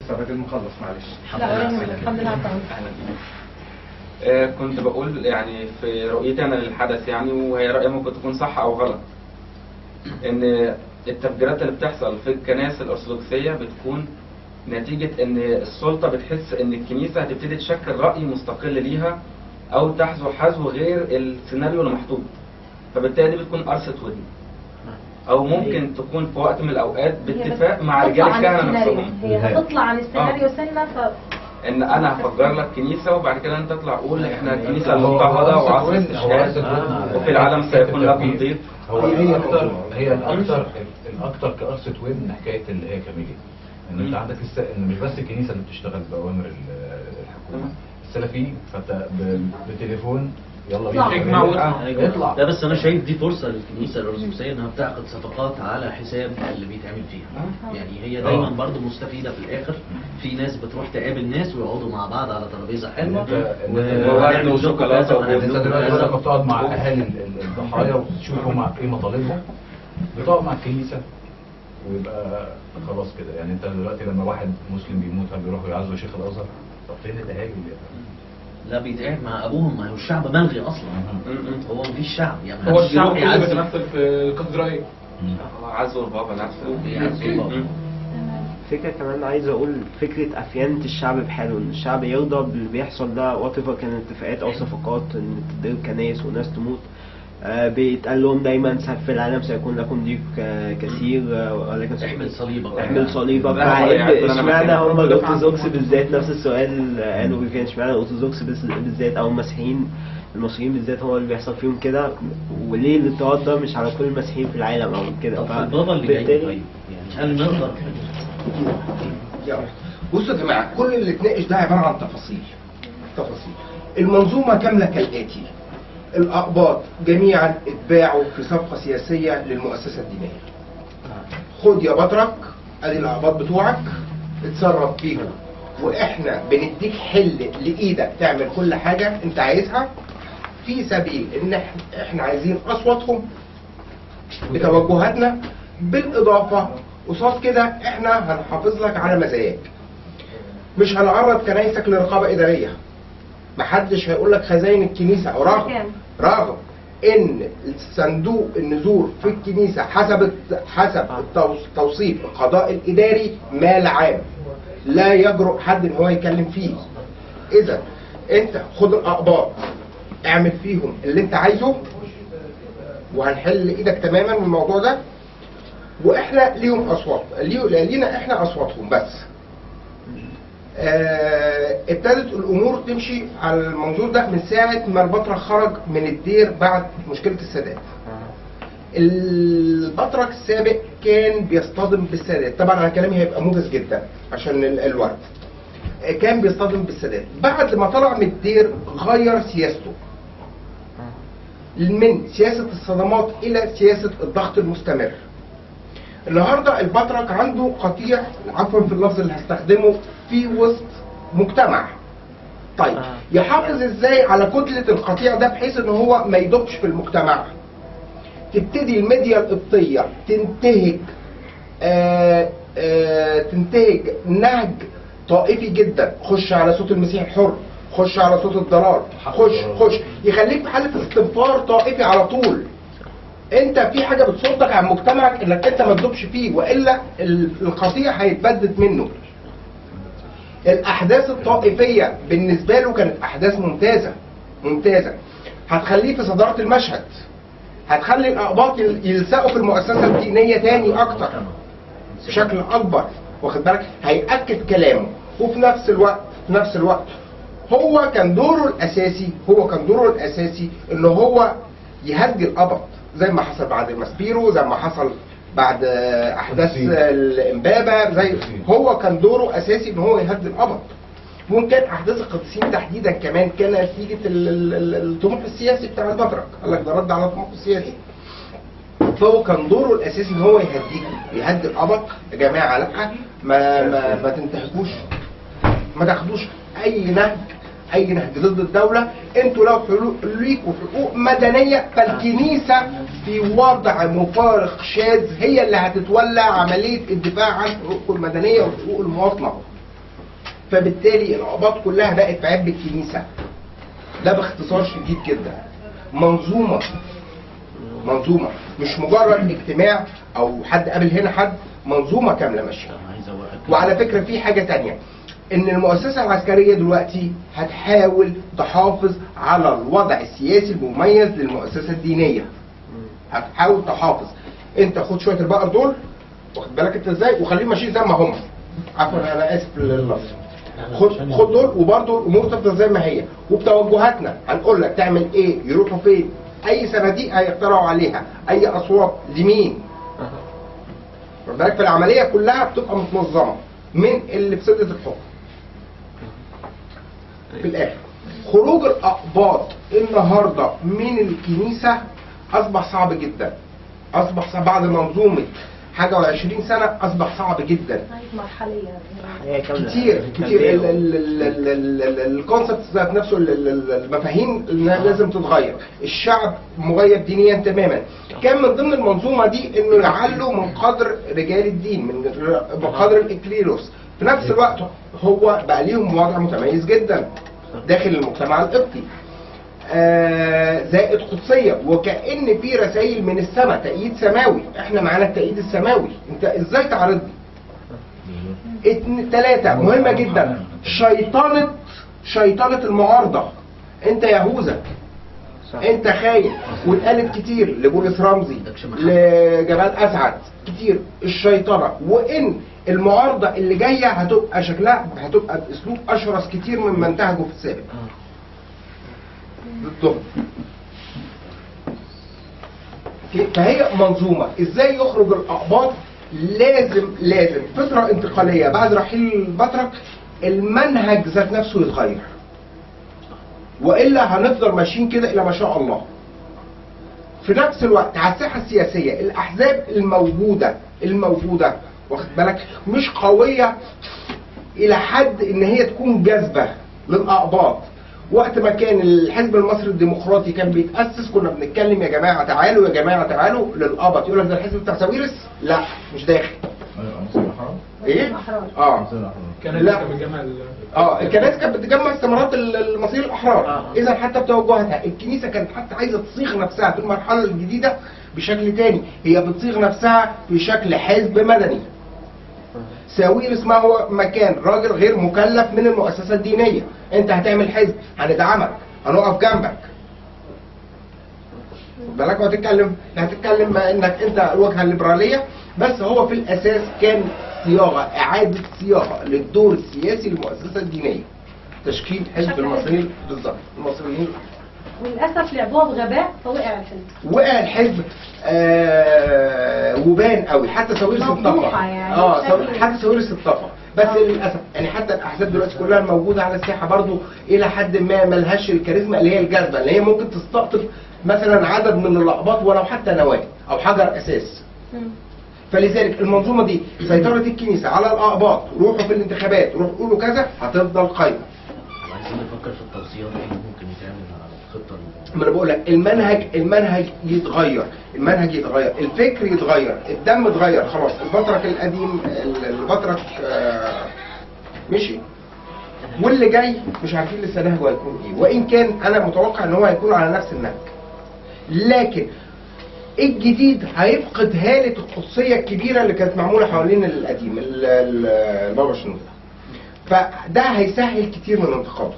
الراجل مخلص معلش لا ولا يهمك. الحمد لله على التعاون. أهلا بيك. آه، كنت بقول يعني في رؤيتي انا للحدث يعني وهي رأيي ممكن تكون صح او غلط ان التفجيرات اللي بتحصل في الكنائس الارثوذكسيه بتكون نتيجه ان السلطه بتحس ان الكنيسه هتبتدي تشكل راي مستقل ليها او تحذو حذو غير السيناريو اللي محطوط فبالتالي دي بتكون قرصه ودن او ممكن تكون في وقت من الاوقات باتفاق مع رجال هتطلع عن الكهنه السيناريو. نفسهم هي هتطلع عن السيناريو سنه ف ان انا هفجر لك كنيسه وبعد كده انت تطلع قول احنا الكنيسه المضطهده وعصر الاستشهاد وفي العالم سيكون لكم ضيق هو هي اكتر هي الاكتر الاكتر كقرصه ودن حكايه اللي هي كاميليا ان انت مم. عندك الس... ان مش بس الكنيسه اللي بتشتغل باوامر ال- الحكومه السلفيين فانت ب... بتليفون يلا اطلع. بينا اجمع وقع. اطلع اطلع لا بس انا شايف دي فرصه للكنيسه الارثوذكسيه انها بتعقد صفقات على حساب اللي بيتعمل فيها يعني هي دايما برضو مستفيده في الاخر في ناس بتروح تقابل ناس ويقعدوا مع بعض على ترابيزه حلوه إن أنت- إن أنت- وهنعمل لكم وشوكولاتة كذا انت وهنعمل لكم دلوقتي لما كذا بتقعد مع اهالي ال- ال- الضحايا وتشوف هم ايه مطالبهم بتقعد مع الكنيسه ويبقى خلاص كده يعني انت دلوقتي لما واحد مسلم بيموت هل بيروحوا يعزوا شيخ الازهر طب فين الاهالي اللي لا بيتقعد مع ابوهم ما هو الشعب ملغي اصلا م- م. هو مفيش شعب يعني هو الشعب الدينار كله يعزي بيتمثل في الكاتدرائية عزوا البابا نفسه يعزي بابا. م. فكرة كمان عايز اقول فكرة افيانة الشعب بحاله ان الشعب يرضى باللي بيحصل ده وات كانت اتفاقات او صفقات ان تدير كنايس وناس تموت آه بيتقال لهم دايما في العالم سيكون لكم ضيق آه، كثير آه، ولكن احمل صليبك احمل صليبك لا، فهيبقى يعني أنا اشمعنى مكان- هم الارثوذكس بالذات نفس السؤال قالوا كان اشمعنى الارثوذكس بس- بالذات او المسيحيين المصريين بالذات هو اللي بيحصل فيهم كده وليه الاضطهاد ده مش على كل المسيحيين في العالم او كده طب ف- في البابا اللي جاي بالتالي- طيب يعني هل نقدر يلا. بصوا يا جماعه كل اللي اتناقش ده عباره عن تفاصيل تفاصيل المنظومه كامله كالاتي الاقباط جميعا اتباعوا في صفقه سياسيه للمؤسسه الدينيه خد يا بطرك ادي الاقباط بتوعك اتصرف بيهم واحنا بنديك حل لايدك تعمل كل حاجه انت عايزها في سبيل ان إحنا- احنا عايزين اصواتهم بتوجهاتنا بالاضافه قصاد كده احنا هنحافظ لك على مزاياك مش هنعرض كنايسك لرقابه اداريه محدش هيقول لك خزاين الكنيسه رغم مكان. رغم ان صندوق النذور في الكنيسه حسب الت- حسب التوص- توصيف القضاء الاداري مال عام لا يجرؤ حد ان هو يتكلم فيه اذا انت خد الاقباط اعمل فيهم اللي انت عايزه وهنحل ايدك تماما من الموضوع ده واحنا ليهم اصوات ليه- لينا احنا اصواتهم بس آه، ابتدت الامور تمشي على المنظور ده من ساعه ما البطرك خرج من الدير بعد مشكله السادات البطرك السابق كان بيصطدم بالسادات طبعا انا كلامي هيبقى موجز جدا عشان ال- الوقت آه، كان بيصطدم بالسادات بعد ما طلع من الدير غير سياسته من سياسه الصدمات الى سياسه الضغط المستمر النهارده البطرك عنده قطيع عفوا في اللفظ اللي هستخدمه في وسط مجتمع طيب يحافظ ازاي على كتله القطيع ده بحيث ان هو ما يدوبش في المجتمع تبتدي الميديا القبطيه تنتهج آه آه تنتهج نهج طائفي جدا خش على صوت المسيح الحر خش على صوت الضلال خش خش يخليك في حاله استنفار طائفي على طول انت في حاجه بتصدك عن مجتمعك انك انت ما تدوبش فيه والا ال- القطيع هيتبدد منه الاحداث الطائفيه بالنسبه له كانت احداث ممتازه ممتازه هتخليه في صداره المشهد هتخلي الاقباط يل- يلسقوا في المؤسسه الدينيه تاني اكتر بشكل اكبر واخد بالك هياكد كلامه وفي نفس الوقت في نفس الوقت هو كان دوره الاساسي هو كان دوره الاساسي ان هو يهدي القبط زي ما حصل بعد الماسبيرو زي ما حصل بعد آه، احداث التفسير. الامبابه زي التفسير. هو كان دوره اساسي ان هو يهدي القبط وكان احداث القديسين تحديدا كمان كان نتيجه ال- ال- ال- الطموح السياسي بتاع البطرك قال لك ده رد على الطموح السياسي فهو كان دوره الاساسي ان هو يهديكم يهدي القبط يا جماعه لا ما ما, ما تنتهكوش ما تاخدوش اي نهج اي نهج ضد الدوله انتوا لو حلو- ليكوا حقوق مدنيه فالكنيسه في وضع مفارق شاذ هي اللي هتتولى عمليه الدفاع عن حقوقكم المدنيه وحقوق المواطنه فبالتالي الاقباط كلها بقت في عبء الكنيسه ده باختصار شديد جدا منظومه منظومه مش مجرد اجتماع او حد قابل هنا حد منظومه كامله ماشيه أنا عايز أوقف وعلى فكره في حاجه تانية ان المؤسسه العسكريه دلوقتي هتحاول تحافظ على الوضع السياسي المميز للمؤسسه الدينيه هتحاول تحافظ انت خد شويه البقر دول واخد بالك انت ازاي وخليهم ماشيين زي ما هم عفوا انا اسف لللفظ خد خد دول وبرضه الامور تفضل زي ما هي وبتوجهاتنا هنقول لك تعمل ايه يروحوا فين اي صناديق هيخترعوا عليها اي اصوات لمين واخد بالك فالعمليه كلها بتبقى متنظمه من اللي في سده الحكم في الاخر خروج الاقباط النهارده من الكنيسه اصبح صعب جدا اصبح صعب بعد منظومه حاجه و20 سنه اصبح صعب جدا مرحلية حياة كاملة. كتير كتير تربية. الكونسبت ذات نفسه ال- ال- ال- المفاهيم انها لازم تتغير الشعب مغير دينيا تماما كان من ضمن المنظومه دي انه يعلوا من قدر رجال الدين من من قدر الاكليروس في نفس الوقت هو بقى ليهم وضع متميز جدا داخل المجتمع القبطي آه زائد قدسيه وكان في رسائل من السماء تأييد سماوي احنا معانا التأييد السماوي انت ازاي تعرضني اتن- تلاتة مهمة جدا شيطنة شيطنة المعارضة انت يهوذا صح. انت خاين واتقالت كتير لبولس رمزي عندكش محل. لجمال اسعد كتير الشيطنة وان المعارضة اللي جاية هتبقى شكلها هتبقى باسلوب اشرس كتير مما انتهجوا في السابق ضدهم فهي منظومة ازاي يخرج الاقباط لازم لازم فترة انتقالية بعد رحيل البطرك المنهج ذات نفسه يتغير والا هنفضل ماشيين كده الى ما شاء الله في نفس الوقت على الساحه السياسيه الاحزاب الموجوده الموجوده واخد بالك مش قويه الى حد ان هي تكون جاذبه للاقباط وقت ما كان الحزب المصري الديمقراطي كان بيتاسس كنا بنتكلم يا جماعه تعالوا يا جماعه تعالوا للقبط يقول لك ده الحزب بتاع ساويرس لا مش داخل ايوه مصر الحرام ايه أحرار. اه مصر الحرام كانت لا. بتجمع ال- اه الكنائس كانت بتجمع استمارات ال- المصير الاحرار آه. اذا حتى بتوجهاتها الكنيسه كانت حتى عايزه تصيغ نفسها في المرحله الجديده بشكل تاني هي بتصيغ نفسها في شكل حزب مدني ساويرس ما هو مكان راجل غير مكلف من المؤسسه الدينيه انت هتعمل حزب هندعمك هنقف جنبك خد بالك وهتتكلم هتتكلم مع انك انت الواجهه الليبراليه بس هو في الاساس كان صياغه اعاده صياغه للدور السياسي للمؤسسه الدينيه تشكيل حزب شكل المصريين بالظبط المصريين وللأسف لعبوها بغباء فوقع الحزب وقع الحزب آه وبان قوي حتى ساويرس اتطفى مفضوحة يعني اه بشكل- ساويرس- حتى ساويرس اتطفى بس آه. للاسف يعني حتى الاحزاب دلوقتي كلها الموجوده على الساحه برضو الى حد ما ملهاش الكاريزما اللي هي الجاذبه اللي هي ممكن تستقطب مثلا عدد من الاقباط ولو حتى نواه او حجر اساس مم. فلذلك المنظومه دي سيطره الكنيسه على الاقباط روحوا في الانتخابات روحوا قولوا كذا هتفضل قايمه عايزين نفكر في التوصيات ايه اللي ممكن يتعمل على الخطه ال- ما انا بقول لك المنهج المنهج يتغير المنهج يتغير الفكر يتغير الدم اتغير خلاص البطرك القديم ال- البطرك آه، مشي واللي جاي مش عارفين لسه نهجه هيكون ايه وان كان انا متوقع ان هو هيكون على نفس النهج لكن الجديد هيفقد هالة القدسية الكبيرة اللي كانت معمولة حوالين القديم ال- ال- البابا شنودة فده هيسهل كتير من انتقاده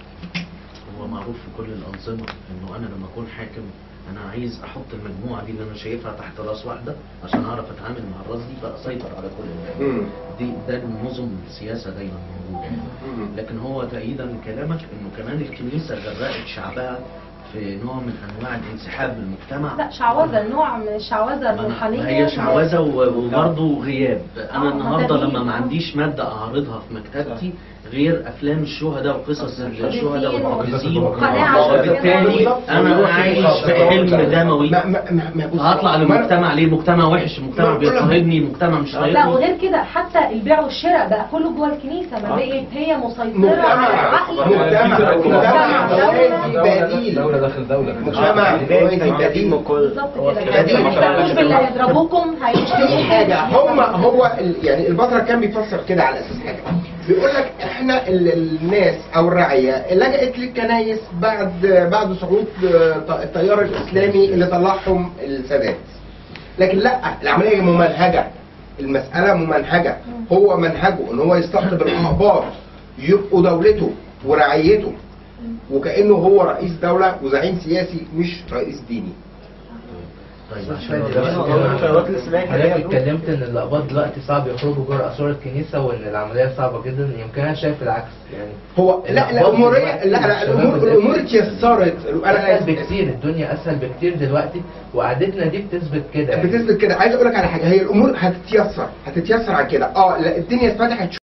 هو معروف في كل الانظمه انه انا لما اكون حاكم انا عايز احط المجموعه دي اللي انا شايفها تحت راس واحده عشان اعرف اتعامل مع الراس دي فاسيطر على كل الناس. مم. دي ده النظم السياسه دايما موجوده مم. لكن هو تأييدا لكلامك انه كمان الكنيسه غرقت شعبها في نوع من انواع الانسحاب من المجتمع لا شعوذة نوع من الشعوذة ما أنا- الروحانية ما هي شعوذه و- وبرضه غياب انا آه، النهارده تغيير. لما ما عنديش ماده اعرضها في مكتبتي غير افلام الشهداء وقصص الشهداء والمعجزين قناعة. وبالتالي انا عايش في حلم دموي ما ما ما ما بص- هطلع ما- للمجتمع ليه المجتمع وحش ما المجتمع بقول لك- بيضطهدني المجتمع مش لا طايقني وغير كده حتى البيع والشراء بقى كله جوه الكنيسة ما بقت هي مسيطرة على مجتمع العقل مجتمع مجتمع موازي دولة بديل داخل دولة مجتمع موازي بديل بالظبط كده بديل. ما يهتموش باللي هيضربوكم في هيشتروا حاجة هم هو ال- يعني البطرة كان بيفسر كده على أساس حاجة بيقول لك احنا ال- الناس او الرعيه لجأت للكنايس بعد بعد صعود آه، ط- التيار الاسلامي اللي طلعهم السادات لكن لا العمليه ممنهجه المساله ممنهجه هو منهجه ان هو يستقطب الاحباط يبقوا دولته ورعيته وكانه هو رئيس دوله وزعيم سياسي مش رئيس ديني طيب بس عشان بس هو الخيارات الاسلاميه كان حضرتك ليها دور. اتكلمت ان الاقباط دلوقتي صعب يخرجوا جوه اسوار الكنيسه وان العمليه صعبه جدا يمكن انا شايف العكس يعني هو لا الاموريه لا لا الامور الامور اتيسرت انا اسهل بكتير الدنيا اسهل بكتير دلوقتي وقعدتنا دي بتثبت كده يعني. بتثبت كده عايز اقول لك على حاجه هي الامور هتتيسر هتتيسر عن كده اه لا الدنيا اتفتحت